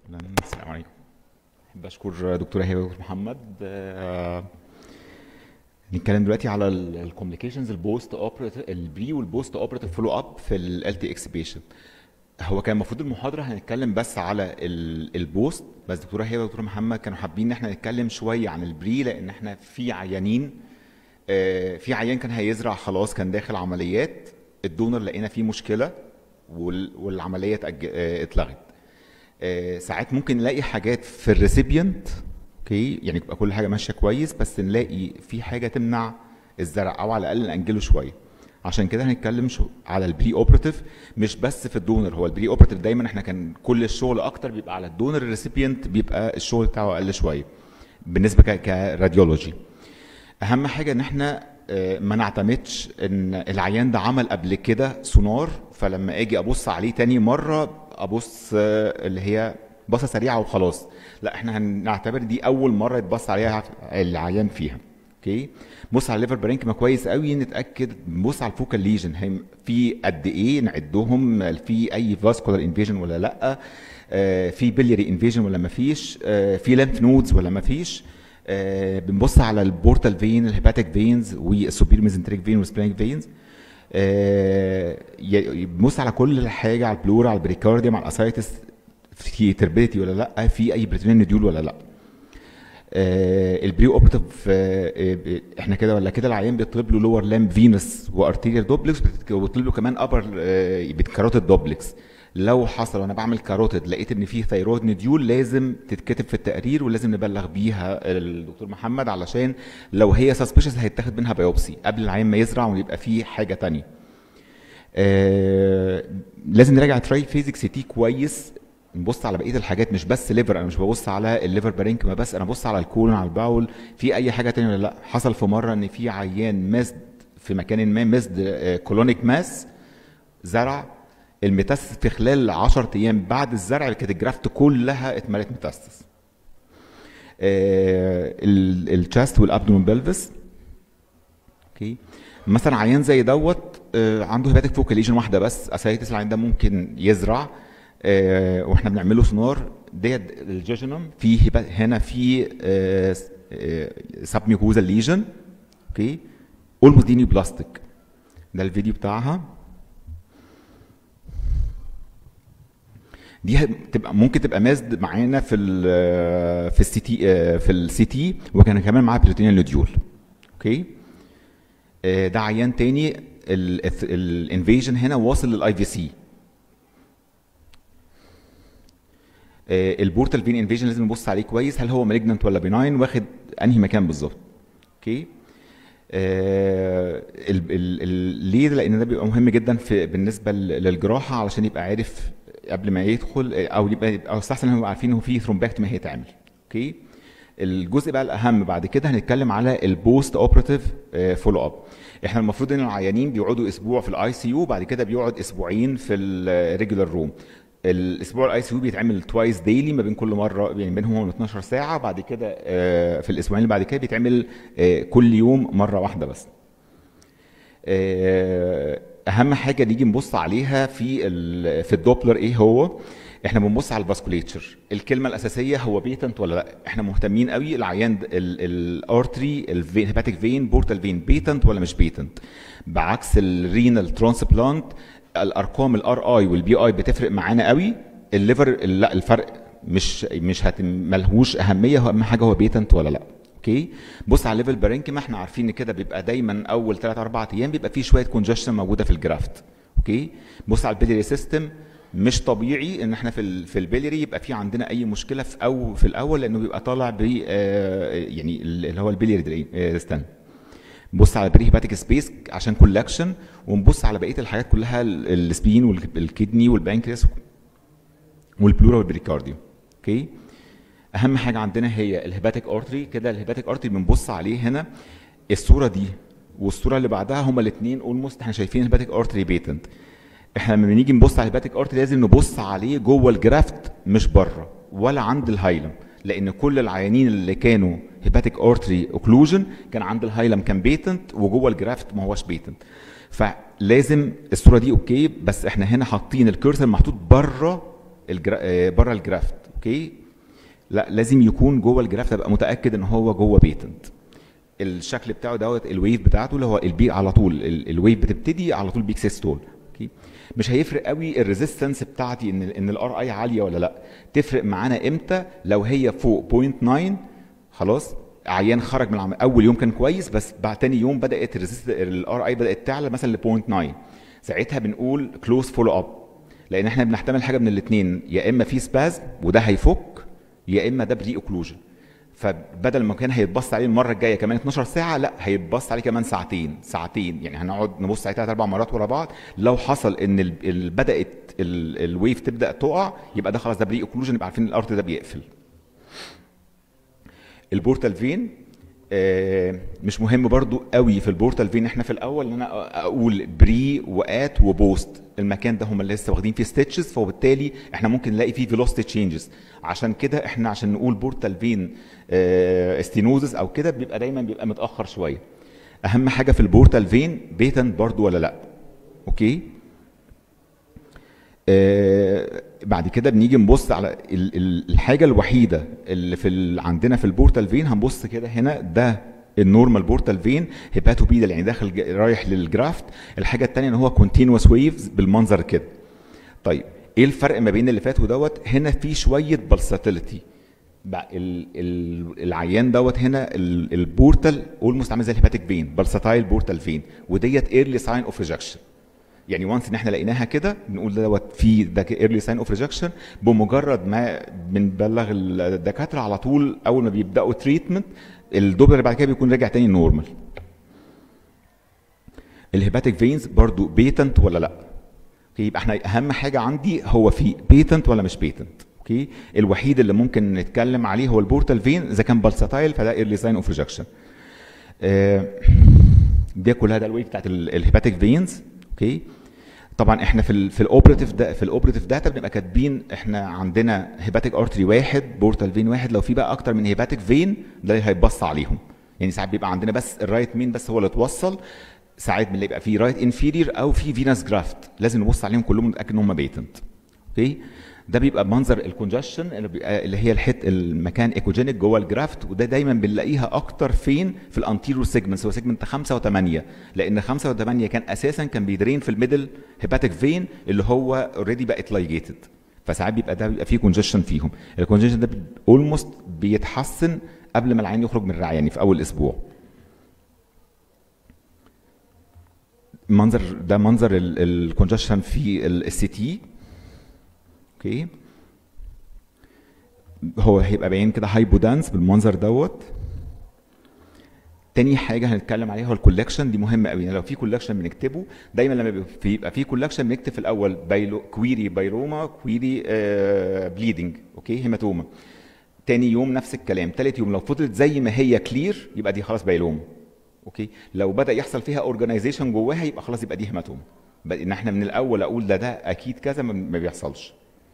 السلام عليكم احب اشكر دكتوره هبه ودكتور محمد آه، نتكلم دلوقتي على الكوميونيكيشنز البوست اوبريتيف البري والبوست اوبريتيف فولو اب في ال تي اكس بيشنت هو كان المفروض المحاضره هنتكلم بس على ال- البوست بس دكتوره هبه ودكتور محمد كانوا حابين ان احنا نتكلم شويه عن البري لان احنا في عيانين آه، في عيان كان هيزرع خلاص كان داخل عمليات الدونر لقينا فيه مشكله وال- والعمليه اتأج- آه، اتلغت آه، ساعات ممكن نلاقي حاجات في الريسيبيانت اوكي يعني تبقى كل حاجه ماشيه كويس بس نلاقي في حاجه تمنع الزرع او على الاقل ناجله شويه عشان كده هنتكلم شو على البري اوبراتيف مش بس في الدونر هو البري اوبراتيف دايما احنا كان كل الشغل اكتر بيبقى على الدونر الريسيبيانت بيبقى الشغل بتاعه اقل شويه بالنسبه ك- كراديولوجي اهم حاجه ان احنا آه، ما نعتمدش ان العيان ده عمل قبل كده سونار فلما اجي ابص عليه تاني مره ابص آه، اللي هي بصه سريعه وخلاص لا احنا هنعتبر دي اول مره يتبص عليها العيان فيها اوكي بص على الليفر برينكما كويس قوي نتاكد بص على الفوكال ليجن هم في قد ايه نعدهم في اي فاسكولار انفيجن ولا لا آه، في بليري انفيجن ولا ما فيش آه، في ليمف نودز ولا ما فيش آه، بنبص على البورتال فين الهيباتيك فينز والسوبير ميزنتريك فين والسبلينك فينز آه، ي- بنبص على كل حاجه على البلورا على البريكارديوم على الاسايتس في تربيتي ولا لا في اي بريتونين نديول ولا لا آه، البري اوبرتيف آه، آه، احنا كده ولا كده العيان بيطلب له لور لامب فينس وارتيريال دوبلكس وبيطلب له كمان ابر كاروتيد دوبلكس لو حصل وانا بعمل كاروتيد لقيت ان في ثيرويد نديول لازم تتكتب في التقرير ولازم نبلغ بيها الدكتور محمد علشان لو هي سسبيشس هيتاخد منها بايوبسي قبل العيان ما يزرع ويبقى فيه حاجه تانية آه لازم نراجع تراي فيزيك سي تي كويس نبص على بقيه الحاجات مش بس ليفر انا مش ببص على الليفر بارينكما بس انا ببص على الكولون على الباول في اي حاجه تانية ولا لا حصل في مره ان في عيان مسد في مكان ما مسد كولونيك ماس زرع الميتاستس في خلال 10 ايام بعد الزرع كانت الجرافت كلها اتملت ميتاستس الشاست والابدومين بلفس اوكي مثلا عيان زي دوت آه، عنده هيباتيك فوكال ليجن واحده بس اسايتس العيان ده ممكن يزرع آه، واحنا بنعمل له سونار ديت الجيجنوم في هيبا- هنا في سب ميوكوزا ليجن اوكي اولموست ديني بلاستيك ده الفيديو بتاعها دي تبقى ممكن تبقى مازد معانا في ال في السي تي في السي تي وكان كمان معاها بروتينيال نوديول اوكي آه، ده عيان تاني الانفيجن هنا واصل للاي في سي البورتال فين انفيجن لازم نبص عليه كويس هل هو مالجنانت ولا بيناين واخد انهي مكان بالظبط اوكي آه، ال- ال- ال- ليه لان ده بيبقى مهم جدا في بالنسبه ل- للجراحه علشان يبقى عارف قبل ما يدخل آه، او يبقى او استحسن ان هو عارفين ان هو في ثرومبكتومي هيتعمل اوكي الجزء بقى الاهم بعد كده هنتكلم على البوست اوبراتيف فولو اب احنا المفروض ان العيانين بيقعدوا اسبوع في الاي سي يو بعد كده بيقعد اسبوعين في الريجولار روم الاسبوع الاي سي يو بيتعمل توايس ديلي ما بين كل مره يعني بينهم 12 ساعه بعد كده آه، في الاسبوعين اللي بعد كده بيتعمل آه، كل يوم مره واحده بس آه، اهم حاجه نيجي نبص عليها في ال- في الدوبلر ايه هو احنا بنبص على الفاسكوليتشر الكلمه الاساسيه هو بيتنت ولا لا احنا مهتمين قوي العيان الارتري الهيباتيك فين بورتال فين بيتنت ولا مش بيتنت بعكس الرينال ترانسبلانت الارقام الار اي والبي اي بتفرق معانا قوي الليفر لا الفرق مش مش هت ملهوش اهميه هو اهم حاجه هو بيتنت ولا لا اوكي بص على ليفل بارينكيما احنا عارفين ان كده بيبقى دايما اول 3 4 ايام بيبقى فيه شويه كونجشن موجوده في الجرافت اوكي بص على البيليري سيستم مش طبيعي ان احنا في ال في البيليري يبقى في عندنا اي مشكله في او في الاول لانه بيبقى طالع ب آه، يعني اللي هو البيليري استنى نبص على بري هيباتيك سبيس عشان كولكشن ونبص على بقيه الحاجات كلها ال- السبين والكدني والبنكرياس والبلورا والبريكارديوم اوكي اهم حاجه عندنا هي الهيباتيك ارتري كده الهيباتيك ارتري بنبص عليه هنا الصوره دي والصوره اللي بعدها هما الاثنين اولموست احنا شايفين الهيباتيك ارتري بيتنت احنا لما بنيجي نبص على الهيباتيك ارتري لازم نبص عليه جوه الجرافت مش بره ولا عند الهايلم لان كل العيانين اللي كانوا هيباتيك ارتري اوكلوجن كان عند الهايلم كان بيتنت وجوه الجرافت ما هوش بيتنت فلازم الصوره دي اوكي بس احنا هنا حاطين الكيرسر محطوط بره الجرا... بره الجرافت اوكي لا لازم يكون جوه الجراف ابقى متاكد ان هو جوه بيتنت الشكل بتاعه دوت الويف بتاعته اللي هو البيك على طول ال- الويف بتبتدي على طول بيك سيستول اوكي مش هيفرق قوي الريزيستنس بتاعتي ان ان الار اي عاليه ولا لا تفرق معانا امتى لو هي فوق 0.9 خلاص عيان خرج من العمل اول يوم كان كويس بس بعد تاني يوم بدات الار اي بدات تعلى مثلا ل 0.9 ساعتها بنقول كلوز فولو اب لان احنا بنحتمل حاجه من الاثنين يا اما في سبازم وده هيفك يا اما ده بري اوكلوجن فبدل ما كان هيتبص عليه المره الجايه كمان 12 ساعه لا هيتبص عليه كمان ساعتين ساعتين يعني هنقعد نبص عليه ثلاث اربع مرات ورا بعض لو حصل ان ال ال بدات ال الويف تبدا تقع يبقى ده خلاص ده بري اوكلوجن يبقى عارفين الارت ده بيقفل البورتال فين آه، مش مهم برضو قوي في البورتال فين احنا في الاول ان انا اقول بري وات وبوست المكان ده هم اللي لسه واخدين فيه ستيتشز فوبالتالي احنا ممكن نلاقي فيه فيلوسيتي تشينجز عشان كده احنا عشان نقول بورتال فين استينوزس او كده بيبقى دايما بيبقى متاخر شويه اهم حاجه في البورتال فين بيتن برضو ولا لا اوكي آه، بعد كده بنيجي نبص على ال- ال- الحاجه الوحيده اللي في ال- عندنا في البورتال فين هنبص كده هنا ده النورمال بورتال فين هيباتوبيدال يعني داخل ج- رايح للجرافت الحاجه الثانيه ان هو كونتينوس ويفز بالمنظر كده طيب ايه الفرق ما بين اللي فات ودوت هنا في شويه بلساتيليتي العيان دوت هنا ال- البورتال اولموست عامل زي الهيباتيك فين بلساتايل بورتال فين وديت ايرلي ساين اوف ريجكشن يعني وانس ان احنا لقيناها كده بنقول دوت في ده ايرلي ساين اوف ريجكشن بمجرد ما بنبلغ الدكاتره على طول اول ما بيبداوا تريتمنت الدوبلر اللي بعد كده بيكون راجع تاني نورمال الهيباتيك فينز برضو بيتنت ولا لا اوكي يبقى احنا اهم حاجه عندي هو في بيتنت ولا مش بيتنت اوكي الوحيد اللي ممكن نتكلم عليه هو البورتال فين اذا كان بالساتايل فده ايرلي ساين اوف ريجكشن دي كلها ده الويف بتاعت الهيباتيك فينز اوكي طبعا احنا في ال في الاوبريتيف دا في الاوبريتيف داتا بنبقى كاتبين احنا عندنا هيباتيك ارتري واحد بورتال فين واحد لو في بقى اكتر من هيباتيك فين ده هيتبص عليهم يعني ساعات بيبقى عندنا بس الرايت مين بس هو اللي اتوصل ساعات بنلاقي بقى في رايت انفيرير او في فينس جرافت لازم نبص عليهم كلهم نتاكد ان هم بيتنت اوكي ده بيبقى منظر الكونجشن اللي, بيبقى اللي هي الحت المكان ايكوجينيك جوه الجرافت وده دايما بنلاقيها اكتر فين في الانتيرو سيجمنتس هو سيجمنت 5 و8 لان 5 و8 كان اساسا كان بيدرين في الميدل هيباتيك فين اللي هو اوريدي بقت لايجيتد فساعات بيبقى ده بيبقى فيه كونجشن فيهم الكونجشن ده اولموست بيتحسن قبل ما العين يخرج من الرعايه يعني في اول اسبوع منظر ده منظر الكونجشن في السي تي اوكي هو هيبقى باين كده هايبودانس بالمنظر دوت تاني حاجه هنتكلم عليها هو الكولكشن دي مهمه قوي يعني لو في كولكشن بنكتبه دايما لما بيبقى في, يبقى في كولكشن بنكتب في الاول بايلو كويري بايروما كويري آه بليدنج اوكي هيماتوما تاني يوم نفس الكلام تالت يوم لو فضلت زي ما هي كلير يبقى دي خلاص بايلوما اوكي لو بدا يحصل فيها اورجانيزيشن جواها يبقى خلاص يبقى دي هيماتوما ان احنا من الاول اقول ده ده اكيد كذا ما بيحصلش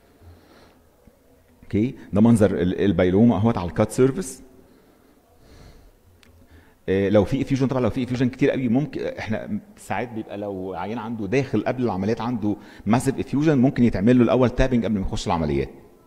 اوكي ده منظر البايلوما اهوت على الكات سيرفيس لو في افيوجن طبعا لو في افيوجن كتير قوي ممكن احنا ساعات بيبقى لو عيان عنده داخل قبل العمليات عنده ماسيف افيوجن ممكن يتعمل له الاول تابنج قبل ما يخش العمليات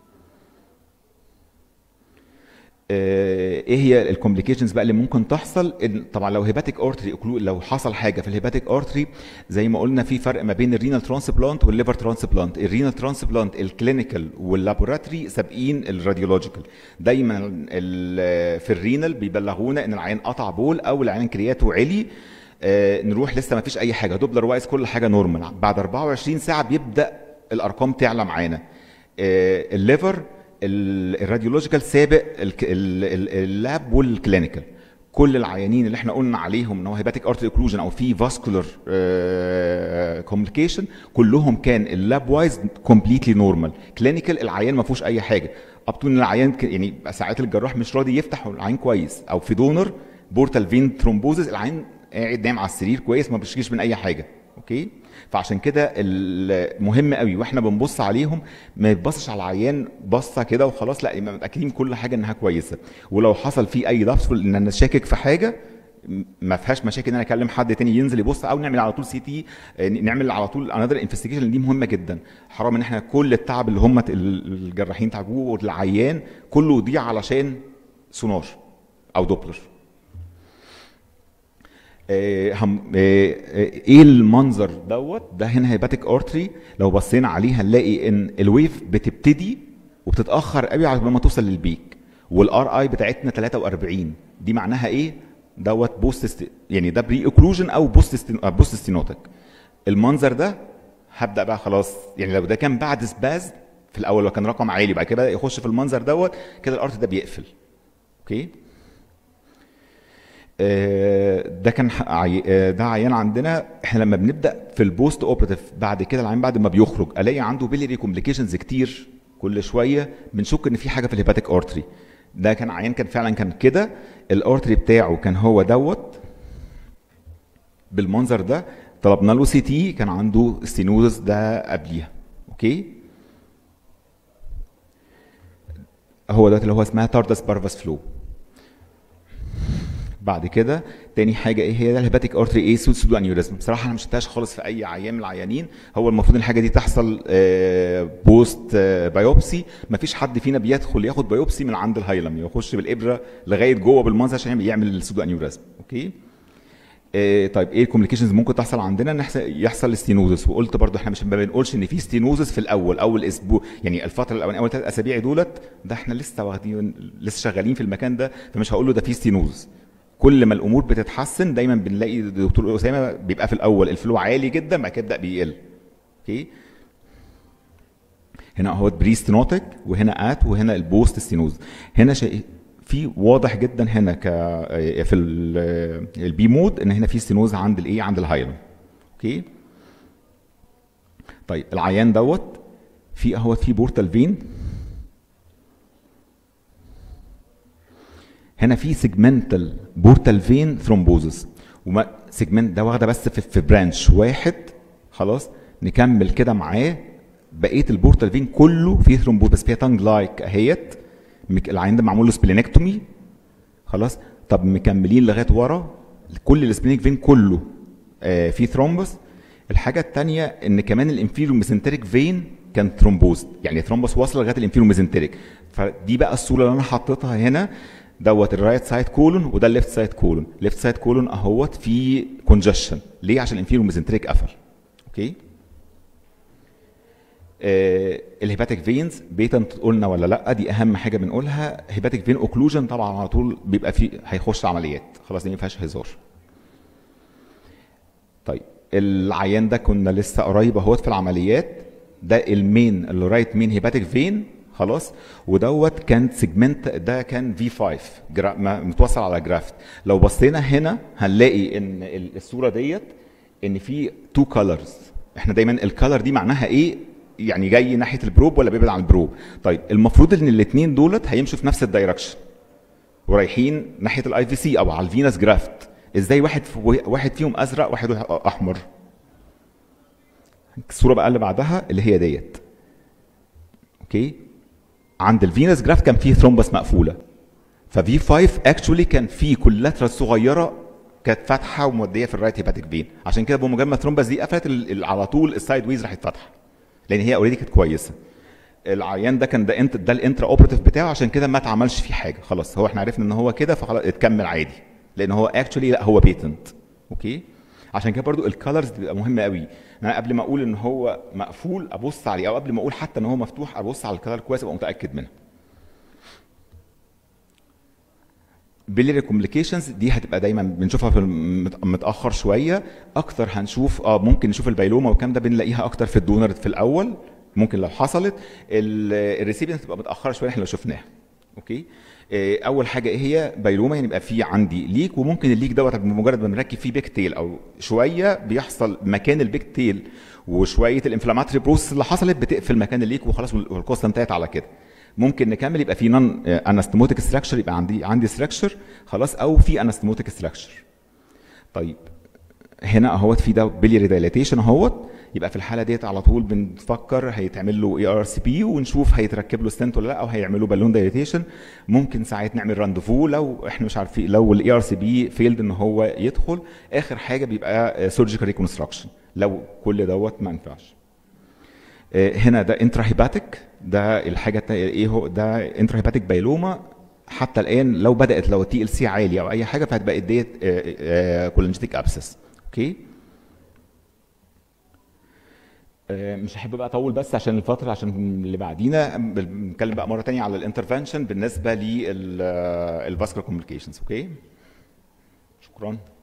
ايه هي الكومبليكيشنز بقى اللي ممكن تحصل طبعا لو هيباتيك اورتري لو حصل حاجه في الهيباتيك اورتري زي ما قلنا في فرق ما بين الرينال ترانسبلانت والليفر ترانسبلانت الرينال ترانسبلانت الكلينيكال واللابوراتوري سابقين الراديولوجيكال دايما في الرينال بيبلغونا ان العيان قطع بول او العيان كرياته علي آه نروح لسه ما فيش اي حاجه دوبلر وايز كل حاجه نورمال بعد 24 ساعه بيبدا الارقام تعلى معانا آه الليفر الراديولوجيكال سابق اللاب والكلينيكال كل العيانين اللي احنا قلنا عليهم ان هو هيباتيك ارتري اوكلوجن او في فاسكولار كومبليكيشن كلهم كان اللاب وايز كومبليتلي نورمال كلينيكال العيان ما فيهوش اي حاجه اب تو ان العيان يعني ساعات الجراح مش راضي يفتح العين كويس او في دونر بورتال فين ثرومبوزس العين قاعد نايم على السرير كويس ما بيشكيش من اي حاجه اوكي فعشان كده مهم قوي واحنا بنبص عليهم ما يتبصش على العيان بصه كده وخلاص لا يبقى متاكدين كل حاجه انها كويسه ولو حصل فيه اي ضعف ان انا شاكك في حاجه ما فيهاش مشاكل ان انا اكلم حد تاني ينزل يبص او نعمل على طول سي تي نعمل على طول انذر انفستيجيشن دي مهمه جدا حرام ان احنا كل التعب اللي هم الجراحين تعبوه والعيان كله يضيع علشان سونار او دوبلر آه، هم آه، آه، ايه المنظر دوت ده هنا هيباتيك ارتري لو بصينا عليه هنلاقي ان الويف بتبتدي وبتتاخر قوي على ما توصل للبيك والار اي بتاعتنا 43 دي معناها ايه دوت بوست است... يعني ده بري اوكلوجن او بوست است... بوست ستينوتك المنظر ده هبدا بقى خلاص يعني لو ده كان بعد سباز في الاول لو كان رقم عالي بعد كده بدا يخش في المنظر دوت كده الارت ده بيقفل اوكي آه، ده كان ح- عي... آه، ده عيان عندنا احنا لما بنبدا في البوست اوبراتيف بعد كده العيان بعد ما بيخرج الاقي عنده بيليري كومبليكيشنز كتير كل شويه بنشك ان في حاجه في الهيباتيك ارتري ده كان عيان كان فعلا كان كده الارتري بتاعه كان هو دوت بالمنظر ده طلبنا له سي تي كان عنده ستينوزس ده قبليها اوكي هو ده اللي هو اسمها تاردس بارفاس فلو بعد كده تاني حاجه ايه هي ده الهيباتيك ارتري ايه سود سودو انيوريزم بصراحه انا مش شفتهاش خالص في اي عيان من العيانين هو المفروض الحاجه دي تحصل آه، بوست آه، بايوبسي مفيش حد فينا بيدخل ياخد بايوبسي من عند الهايلم يخش بالابره لغايه جوه بالمنظر عشان يعمل السودو انيوريزم اوكي آه، طيب ايه الكومبليكيشنز ممكن تحصل عندنا ان يحصل- يحصل ستينوزس وقلت برضو احنا مش ما بنقولش ان في ستينوزس في الاول اول اسبوع يعني الفتره الاولانيه اول ثلاث اسابيع دولت ده احنا لسه واخدين لسه شغالين في المكان ده فمش هقول له ده في ستينوزس كل ما الامور بتتحسن دايما بنلاقي الدكتور اسامه بيبقى في الاول الفلو عالي جدا بعد كده يبدا بيقل اوكي هنا اهوت بري ستينوتيك وهنا ات وهنا البوست ستينوز هنا شيء في واضح جدا هنا ك في ال- البي مود ان هنا في ستينوز عند الايه عند الهايلم اوكي طيب العيان دوت في اهوت في بورتال فين هنا في سيجمنتال بورتال فين ثرومبوزس وما سيجمنت ده واخده بس في, في برانش واحد خلاص نكمل كده معاه بقيه البورتال فين كله فيه ثرومبوز بس فيها تانج لايك اهيت مك- العين ده معمول له سبلينكتومي خلاص طب مكملين لغايه ورا كل السبلينيك فين كله آه فيه ثرومبس الحاجه الثانيه ان كمان الانفيرو ميزنتريك فين كان ثرومبوز يعني ثرومبس واصل لغايه الانفيرو ميزنتريك فدي بقى الصوره اللي انا حطيتها هنا دوت الرايت سايد كولون وده الليفت سايد كولون ليفت سايد كولون اهوت في كونجشن ليه عشان الانفيرو ميزنتريك قفل اوكي آه الهيباتيك فينز بيتا قلنا ولا لا دي اهم حاجه بنقولها هيباتيك فين اوكلوجن طبعا على طول بيبقى فيه هيخش عمليات خلاص دي ما فيهاش هزار طيب العيان ده كنا لسه قريب اهوت في العمليات ده المين الرايت مين هيباتيك فين خلاص ودوت كان سيجمنت ده كان في 5 جرا ما- متوصل على جرافت لو بصينا هنا هنلاقي ان ال- الصوره ديت ان في تو كولرز احنا دايما الكالر دي معناها ايه يعني جاي ناحيه البروب ولا بيبعد عن البروب طيب المفروض ان الاثنين دولت هيمشوا في نفس الدايركشن ورايحين ناحيه الاي في سي او على الفينس جرافت ازاي واحد في واحد فيهم ازرق واحد احمر الصوره بقى اللي بعدها اللي هي ديت اوكي عند الفينس جرافت كان فيه ثرومبس مقفوله ففي 5 اكشولي كان فيه كولاترال صغيره كانت فاتحه وموديه في الرايت هيباتيك فين عشان كده بمجرد ما الثرومبس دي قفلت ال- ال- على طول السايد ويز راحت فاتحه لان هي اوريدي كانت كويسه العيان ده كان ده انت ده الانترا اوبراتيف بتاعه عشان كده ما اتعملش فيه حاجه خلاص هو احنا عرفنا ان هو كده فخلاص اتكمل عادي لان هو اكشولي لا هو بيتنت اوكي عشان كده برضو الكالرز بتبقى مهمه قوي ان انا قبل ما اقول ان هو مقفول ابص عليه او قبل ما اقول حتى ان هو مفتوح ابص على الكالر كويس ابقى متاكد منها بيليري كومبليكيشنز دي هتبقى دايما بنشوفها في المت- متاخر شويه اكتر هنشوف اه ممكن نشوف البيلوما والكلام ده بنلاقيها اكتر في الدونر في الاول ممكن لو حصلت الريسيبينت تبقى متاخره شويه احنا لو شفناها اوكي آه، اول حاجه ايه هي بيلوما يعني يبقى في عندي ليك وممكن الليك دوت بمجرد ما بنركب فيه بيك تيل او شويه بيحصل مكان البيك تيل وشويه الانفلاماتري بروسس اللي حصلت بتقفل مكان الليك وخلاص والقصه انتهت على كده ممكن نكمل يبقى في نون انستموتيك ستراكشر يبقى عندي عندي ستراكشر خلاص او في انستموتيك ستراكشر طيب هنا اهوت في ده بيليري دايلاتيشن اهوت يبقى في الحاله ديت على طول بنفكر هيتعمل له اي ار سي بي ونشوف هيتركب له ستنت ولا لا او هيعملوا بالون دايليتيشن ممكن ساعات نعمل راندفو لو احنا مش عارفين لو الاي ار سي بي فيلد ان هو يدخل اخر حاجه بيبقى سيرجيكال ريكونستراكشن لو كل دوت ما ينفعش آه، هنا ده انترا هيباتيك ده الحاجه التا- ايه هو ده انترا هيباتيك بايلوما حتى الان لو بدات لو التي ال سي عالي او اي حاجه فهتبقى ديت كولنجيتيك ابسس اوكي آه، مش هحب بقى اطول بس عشان الفتره عشان اللي بعدينا بنتكلم بقى مره تانية على الانترفنشن بالنسبه للفاسكولار كوميونيكيشنز اوكي شكرا